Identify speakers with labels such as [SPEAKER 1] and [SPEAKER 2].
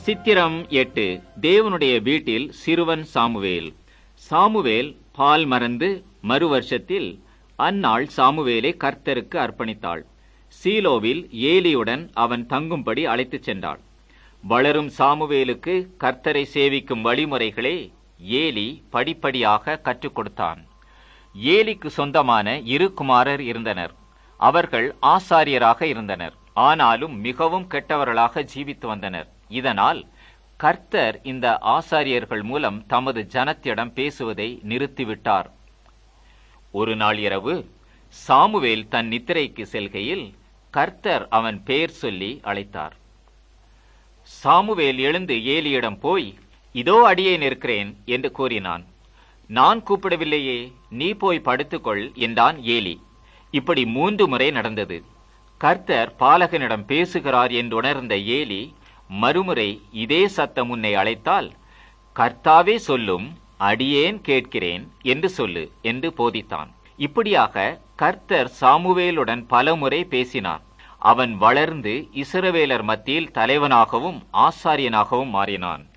[SPEAKER 1] சித்திரம் எட்டு தேவனுடைய வீட்டில் சிறுவன் சாமுவேல் சாமுவேல் பால் மறந்து மறு வருஷத்தில் அந்நாள் சாமுவேலை கர்த்தருக்கு அர்ப்பணித்தாள் சீலோவில் ஏலியுடன் அவன் தங்கும்படி அழைத்துச் சென்றாள் வளரும் சாமுவேலுக்கு கர்த்தரை சேவிக்கும் வழிமுறைகளே ஏலி படிப்படியாக கற்றுக் கொடுத்தான் ஏலிக்கு சொந்தமான இரு குமாரர் இருந்தனர் அவர்கள் ஆசாரியராக இருந்தனர் ஆனாலும் மிகவும் கெட்டவர்களாக ஜீவித்து வந்தனர் இதனால் கர்த்தர் இந்த ஆசாரியர்கள் மூலம் தமது ஜனத்திடம் பேசுவதை நிறுத்திவிட்டார் ஒரு நாள் இரவு சாமுவேல் தன் நித்திரைக்கு செல்கையில் கர்த்தர் அவன் பெயர் சொல்லி அழைத்தார் சாமுவேல் எழுந்து ஏலியிடம் போய் இதோ அடியேன் இருக்கிறேன் என்று கூறினான் நான் கூப்பிடவில்லையே நீ போய் படுத்துக்கொள் என்றான் ஏலி இப்படி மூன்று முறை நடந்தது கர்த்தர் பாலகனிடம் பேசுகிறார் என்று உணர்ந்த ஏலி மறுமுறை இதே சத்தம் உன்னை அழைத்தால் கர்த்தாவே சொல்லும் அடியேன் கேட்கிறேன் என்று சொல்லு என்று போதித்தான் இப்படியாக கர்த்தர் சாமுவேலுடன் பலமுறை பேசினார் அவன் வளர்ந்து இஸ்ரவேலர் மத்தியில் தலைவனாகவும் ஆசாரியனாகவும் மாறினான்